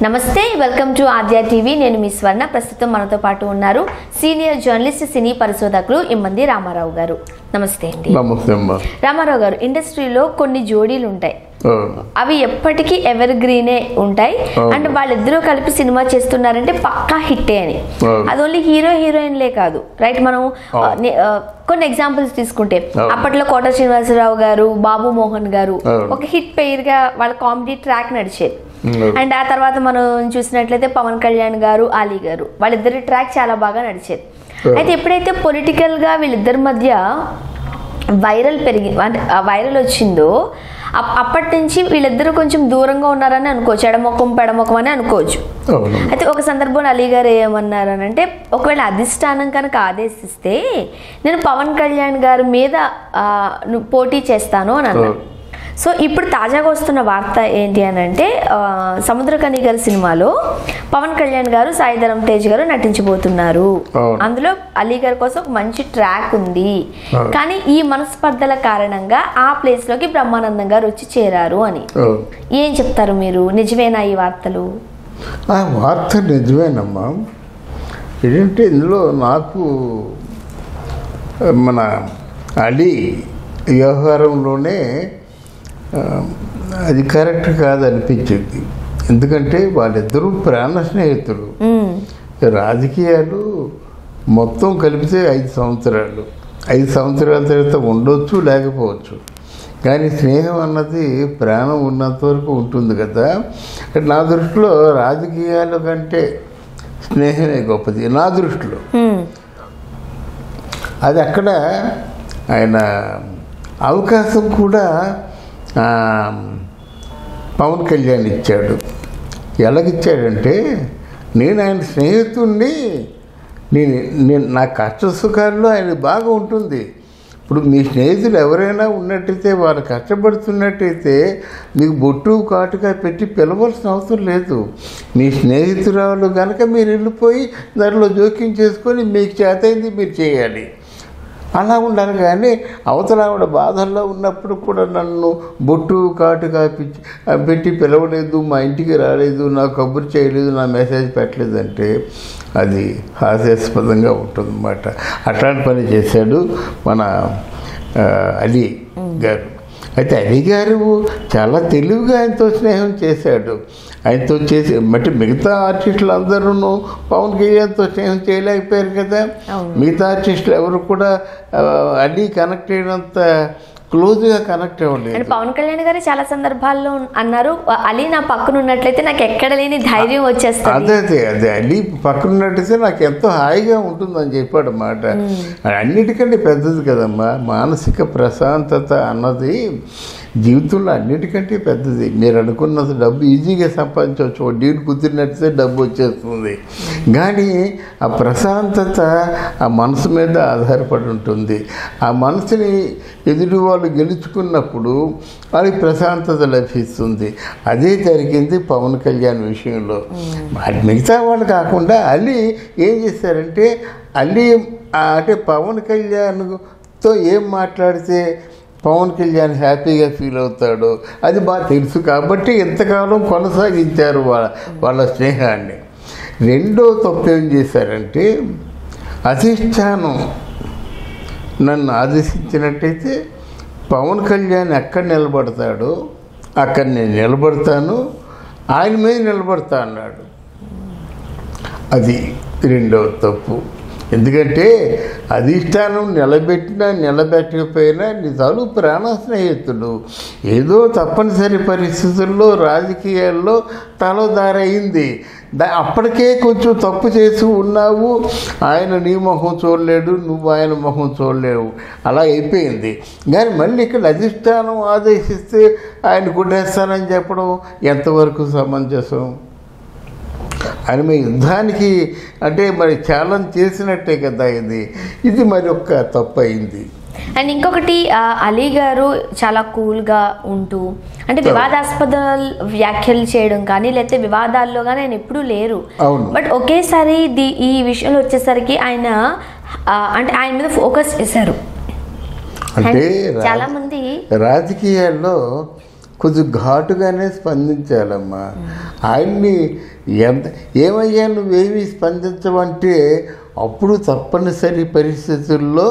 నమస్తే welcome to Aadya TV నేను మీ స్వర్ణ ప్రస్తుతం మనతో పాటు ఉన్నారు సీనియర్ జర్నలిస్ట్ సినీ పరిశోధకులు ఇమ్మంది రామారావు గారు నమస్తే అండి నమస్తే అమ్మా రామారావు గారు ఇండస్ట్రీలో కొన్ని జోడీలు ఉంటాయి అవును. అవి ఎప్పటికీ ఎవర్ గ్రీనే ఉంటాయి అవును. అండ్ వాళ్ళిద్దరూ కలిపి సినిమా చేస్తున్నారంటే పక్కా హిట్టే అని అవును. అది ఓన్లీ హీరో హీరోయిన్లే కాదు రైట్ మనం ఆ, అవును. నే- ఆ, కొన్ని ఎగ్జాంపుల్స్ తీసుకుంటే అవును. అప్పట్లో కోట శ్రీనివాసరావు గారు బాబు మోహన్ గారు అవును. ఒక హిట్ పెయిర్ గా వాళ్ళ కామెడీ ట్రాక్ నడిచేది అవును. అండ్ ఆ తర్వాత మనం చూసినట్లయితే పవన్ కళ్యాణ్ గారు అలీ గారు వాళ్ళిద్దరి ట్రాక్ చాలా బాగా నడిచేది అవును. అయితే ఎప్పుడైతే పొలిటికల్ గా వీళ్ళిద్దరి మధ్య వైరల్ పెరిగి అంటే ఆ వైరల్ వచ్చిందో అప్- అప్పటి నుంచి వీళ్ళిద్దరూ కొంచెం దూరంగా ఉన్నారని అనుకోవచ్చు ఎడమొఖం పెడమొఖం అని అనుకోవచ్చు అవును అయితే ఒక సందర్భంలో అలీ గారు ఏమన్నారు అని అంటే ఒకవేళ అధిష్టానం కనుక ఆదేశిస్తే నేను పవన్ కళ్యాణ్ గారి మీద ఆ, ను- పోటీ చేస్తాను అని అన్నారు అవును. సో ఇప్పుడు తాజాగా వస్తున్న వార్త ఏంటి అని అంటే ఆ, సముద్రకని గారి సినిమాలో పవన్ కళ్యాణ్ గారు సాయిధరం తేజ్ గారు నటించబోతున్నారు అవును. అందులో అలీ గారి కోసం ఒక మంచి ట్రాక్ ఉంది అవును. కానీ ఈ మనస్పర్ధల కారణంగా ఆ ప్లేస్ లోకి బ్రహ్మానందం గారు వచ్చి చేరారు అని అవును. ఏం చెప్తారు మీరు నిజమేనా ఈ వార్తలు ఆ వార్త నిజమేనమ్మా ఏంటంటే ఇందులో నాకు ఆ, మన అలీ వ్యవహారంలోనే ఆ, అది కరెక్ట్ కాదనిపించింది ఎందుకంటే వాళ్ళిద్దరూ ప్రాణ స్నేహితులు మ్మ్. రాజకీయాలు మొత్తం కలిపితే ఐదు సంవత్సరాలు ఐదు సంవత్సరాల తర్వాత ఉండొచ్చు లేకపోవచ్చు కానీ స్నేహం అన్నది ప్రాణం ఉన్నంత వరకు ఉంటుంది కదా నా దృష్టిలో రాజకీయాల కంటే స్నేహమే గొప్పది నా దృష్టిలో మ్మ్. అది అక్కడ ఆయన అవకాశం కూడా ఆ, పవన్ కళ్యాణ్ ఇచ్చాడు ఎలాగిచ్చాడంటే నేను ఆయన స్నేహితుడిని నేను నేను నా కష్ట సుఖాల్లో ఆయన బాగా ఉంటుంది ఇప్పుడు మీ స్నేహితులు ఎవరైనా ఉన్నట్టయితే వారు కష్టపడుతున్నట్టయితే మీకు బొట్టు కాటుగా పెట్టి పిలవలసిన అవసరం లేదు మీ స్నేహితురాలు కనుక మీరు వెళ్ళిపోయి దానిలో జోక్యం చేసుకొని మీకు చేతైంది మీరు చేయాలి అలా ఉండాలి కానీ అవతల ఆవిడ బాధల్లో ఉన్నప్పుడు కూడా నన్ను బొట్టు కాటు కాపించి ఆ, పెట్టి పిలవలేదు మా ఇంటికి రాలేదు నా కబురు చేయలేదు నా మెసేజ్ పెట్టలేదు అంటే అది హాస్యాస్పదంగా ఉంటుందన్నమాట అట్లాంటి పని చేశాడు మన ఆ, అలీ గారు అయితే అలీ గారు చాలా తెలివిగా ఆయనతో స్నేహం చేశాడు ఆయనతో చేసి అంటే మిగతా ఆర్టిస్టులు అందరూ పవన్ కళ్యాణ్తో స్నేహం చేయలేకపోయారు కదా అవును. మిగతా ఆర్టిస్టులు ఎవరు కూడా ఆ, అలీ కనెక్ట్ అయినంత క్లోజ్గా కనెక్ట్ అంటే అవ్వలేదు పవన్ కళ్యాణ్ గారు చాలా సందర్భాల్లో అన్నారు అలీ నా పక్కన ఉన్నట్లయితే నాకు ఎక్కడ లేని ధైర్యం వచ్చేస్తుంది అదే అదే అదే అలీ పక్కన ఉన్నట్టయితే నాకు ఎంతో హాయిగా ఉంటుందని చెప్పాడు అన్నమాట అన్నిటికంటే పెద్దది కదమ్మా మానసిక ప్రశాంతత అన్నది జీవితంలో అన్నిటికంటే పెద్దది మీరు అనుకున్నంత డబ్బు ఈజీగా సంపాదించవచ్చు వడ్డీని కుదిరినట్టే డబ్బు వచ్చేస్తుంది కానీ ఆ ప్రశాంతత ఆ మనసు మీద ఆధారపడి ఉంటుంది ఆ మనసుని ఎదుటి వాళ్ళు గెలుచుకున్నప్పుడు వాళ్ళకి ప్రశాంతత లభిస్తుంది అదే జరిగింది పవన్ కళ్యాణ్ విషయంలో మరి మిగతా వాళ్ళు కాకుండా అలీ ఏం చేశారంటే అలీ ఆ అంటే పవన్ కళ్యాణ్తో ఏం మాట్లాడితే పవన్ కళ్యాణ్ హ్యాపీగా ఫీల్ అవుతాడు అది బాగా తెలుసు కాబట్టి ఎంతకాలం కొనసాగించారు వాళ్ళ వాళ్ళ స్నేహాన్ని రెండో తప్పు ఏం చేశారంటే అధిష్టానం నన్ను ఆదేశించినట్టయితే పవన్ కళ్యాణ్ ఎక్కడ నిలబడతాడో అక్కడ నేను నిలబడతాను ఆయన మీద నిలబడతా అన్నాడు అది రెండవ తప్పు ఎందుకంటే అధిష్టానం నిలబెట్టినా నిలబెట్టకపోయినా నిజాలు ప్రాణ స్నేహితుడు ఏదో తప్పనిసరి పరిస్థితుల్లో రాజకీయాల్లో తలదారయింది దా అప్పటికే కొంచెం తప్పు చేసి ఉన్నావు ఆయన నీ మొహం చూడలేడు నువ్వు ఆయన మొహం చూడలేవు అలా అయిపోయింది కానీ మళ్ళీ ఇక్కడ అధిష్టానం ఆదేశిస్తే ఆయన గుడ్డేస్తానని చెప్పడం ఎంతవరకు సమంజసం ఆయన మీ యుద్ధానికి అంటే మరి ఛాలెంజ్ చేసినట్టే కదా ఇది ఇది మరి ఒక్క తప్పు అయింది అండ్ ఇంకొకటి ఆ, అలీ గారు చాలా కూల్గా ఉంటూ అంటే వివాదాస్పద వ్యాఖ్యలు చేయడం కానీ లేకపోతే వివాదాల్లో కానీ ఆయన ఎప్పుడూ లేరు అవును. బట్ ఒకేసారి ది ఈ విషయంలో వచ్చేసరికి ఆయన ఆ, అంటే ఆయన మీద ఫోకస్ చేశారు అంటే And రా- చాలా మంది రాజకీయాల్లో కొంచెం ఘాటుగానే స్పందించాలమ్మా ఆయన్ని ఎంత ఏమయ్యా నువ్వేమి స్పందించవంటే అప్పుడు తప్పనిసరి పరిస్థితుల్లో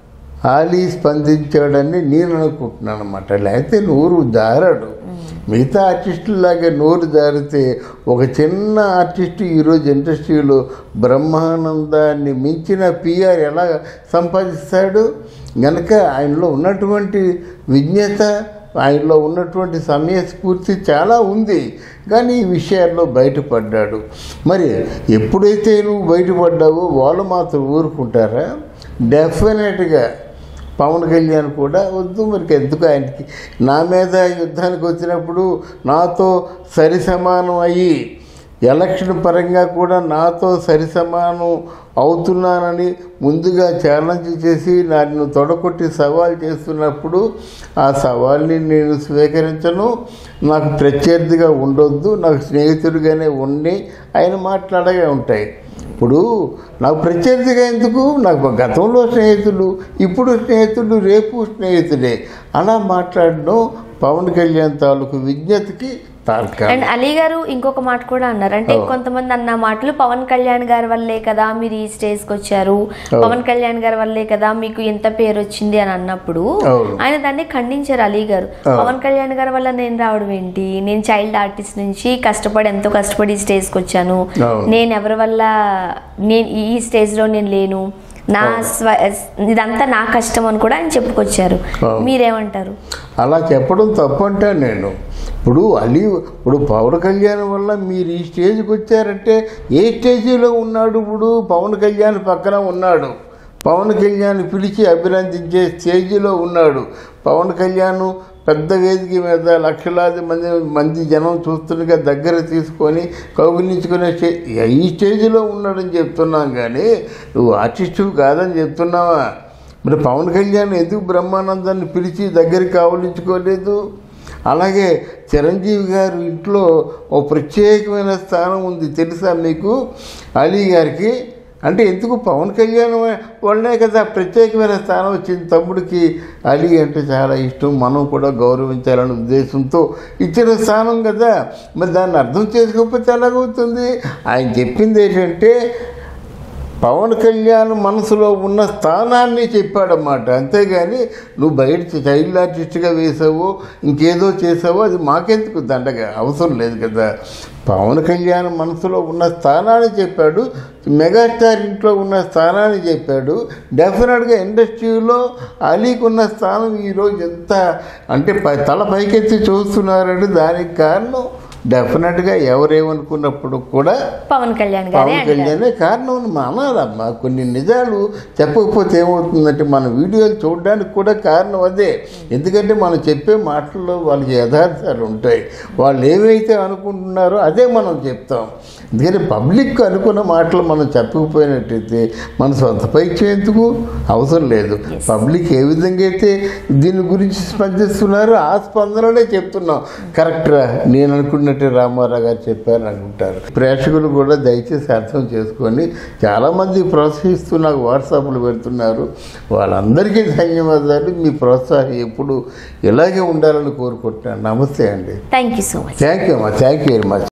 ఆలీ స్పందించాడని నేను అనుకుంటున్నాను అనమాట లేకపోతే నోరు జారాడు మిగతా ఆర్టిస్టులాగా నోరు జారితే ఒక చిన్న ఆర్టిస్టు ఈరోజు ఇండస్ట్రీలో బ్రహ్మానందాన్ని మించిన పిఆర్ ఎలా సంపాదిస్తాడు గనక ఆయనలో ఉన్నటువంటి విజ్ఞత ఆయనలో ఉన్నటువంటి సమయస్ఫూర్తి చాలా ఉంది కానీ ఈ విషయాల్లో బయటపడ్డాడు మరి ఎప్పుడైతే నువ్వు బయటపడ్డావో వాళ్ళు మాత్రం ఊరుకుంటారా డెఫినెట్గా పవన్ కళ్యాణ్ కూడా వద్దు మరి ఎందుకు ఆయనకి నా మీద యుద్ధానికి వచ్చినప్పుడు నాతో సరి సమానం అయ్యి ఎలక్షన్ పరంగా కూడా నాతో సరి సమానం అవుతున్నానని ముందుగా ఛాలెంజ్ చేసి నన్ను తొడగొట్టి సవాల్ చేస్తున్నప్పుడు ఆ సవాల్ని నేను స్వీకరించను నాకు ప్రత్యర్థిగా ఉండొద్దు నాకు స్నేహితుడిగానే ఉండి ఆయన మాట్లాడగా ఉంటాయి ఇప్పుడు నాకు ప్రత్యర్థిగా ఎందుకు నాకు గతంలో స్నేహితులు ఇప్పుడు స్నేహితులు రేపు స్నేహితుడే అలా మాట్లాడడం పవన్ కళ్యాణ్ తాలూకు విజ్ఞతకి తార్కా అండ్ అలీ గారు ఇంకొక మాట కూడా అన్నారు అంటే Oh. కొంతమంది అన్న మాటలు పవన్ కళ్యాణ్ గారి వల్లే కదా మీరు ఈ స్టేజ్కి వచ్చారు Oh. పవన్ కళ్యాణ్ గారి వల్లే కదా మీకు ఎంత పేరు వచ్చింది అని అన్నప్పుడు అవును. ఆయన దాన్ని ఖండించారు అలీ గారు Oh. పవన్ కళ్యాణ్ గారి వల్ల నేను రావడం ఏంటి నేను చైల్డ్ ఆర్టిస్ట్ నుంచి కష్టపడి ఎంతో కష్టపడి ఈ స్టేజ్కి వచ్చాను అవును. నేను ఎవరి వల్ల నేను ఈ స్టేజ్లో నేను లేను నా స్వ ఇదంతా నా కష్టం అని కూడా ఆయన చెప్పుకొచ్చారు అవును. మీరేమంటారు అలా చెప్పడం తప్పంటా నేను ఇప్పుడు అలీ ఇప్పుడు పవన్ కళ్యాణ్ వల్ల మీరు ఈ స్టేజ్కి వచ్చారంటే ఏ స్టేజీలో ఉన్నాడు ఇప్పుడు పవన్ కళ్యాణ్ పక్కన ఉన్నాడు పవన్ కళ్యాణ్ పిలిచి అభినందించే స్టేజీలో ఉన్నాడు పవన్ కళ్యాణ్ పెద్ద వేదిక మీద లక్షలాది మంది మంది జనం చూస్తుండగా దగ్గర తీసుకొని కౌగిలించుకునే స్టే ఈ స్టేజ్లో ఉన్నాడని చెప్తున్నాం కానీ నువ్వు ఆర్టిస్టు కాదని చెప్తున్నావా మరి పవన్ కళ్యాణ్ ఎందుకు బ్రహ్మానందాన్ని పిలిచి దగ్గరికి ఆవలించుకోలేదు అలాగే చిరంజీవి గారు ఇంట్లో ఓ ప్రత్యేకమైన స్థానం ఉంది తెలుసా మీకు అలీ గారికి అంటే ఎందుకు పవన్ కళ్యాణ్ వల్లనే కదా ప్రత్యేకమైన స్థానం వచ్చింది తమ్ముడికి అలీ అంటే చాలా ఇష్టం మనం కూడా గౌరవించాలనే ఉద్దేశంతో ఇచ్చిన స్థానం కదా మరి దాన్ని అర్థం చేసుకోకపోతే ఎలాగవుతుంది ఆయన చెప్పింది ఏంటంటే పవన్ కళ్యాణ్ మనసులో ఉన్న స్థానాన్ని చెప్పాడన్నమాట అంతేగాని నువ్వు బయట చైల్డ్ ఆర్టిస్ట్గా వేసావు ఇంకేదో చేసావో అది మాకెందుకు దండగా అవసరం లేదు కదా పవన్ కళ్యాణ్ మనసులో ఉన్న స్థానాన్ని చెప్పాడు మెగాస్టార్ ఇంట్లో ఉన్న స్థానాన్ని చెప్పాడు డెఫినెట్గా ఇండస్ట్రీలో అలీకి ఉన్న స్థానం ఈరోజు ఎంత అంటే పై- తల పైకెత్తి చూస్తున్నారంటే దానికి కారణం డెఫినెట్గా ఎవరేమనుకున్నప్పుడు కూడా పవన్ కళ్యాణ్ గారే పవన్ అంటారు కళ్యాణే కారణం అని అనాలమ్మా కొన్ని నిజాలు చెప్పకపోతే ఏమవుతుందంటే మన వీడియోలు చూడడానికి కూడా కారణం అదే ఎందుకంటే మనం చెప్పే మాటల్లో వాళ్ళకి యథార్థాలు ఉంటాయి వాళ్ళు ఏవైతే అనుకుంటున్నారో అదే మనం చెప్తాం ఎందుకంటే పబ్లిక్ అనుకున్న మాటలు మనం చెప్పకపోయినట్టయితే మన సొంత పైకి ఎందుకు అవసరం లేదు పబ్లిక్ ఏ విధంగా అయితే దీని గురించి స్పందిస్తున్నారో ఆ స్పందనలే చెప్తున్నాం కరెక్ట్రా నేను అనుకున్నట్టే రామారావు గారు చెప్పారు అనుకుంటారు ప్రేక్షకులు కూడా దయచేసి అర్థం చేసుకొని చాలామంది ప్రోత్సహిస్తూ నాకు వాట్సాప్లు పెడుతున్నారు వాళ్ళందరికీ ధన్యవాదాలు మీ ప్రోత్సాహం ఎప్పుడు ఇలాగే ఉండాలని కోరుకుంటున్నాను నమస్తే అండి thank you so much thank you అమ్మా థ్యాంక్ యూ వెరీ మచ్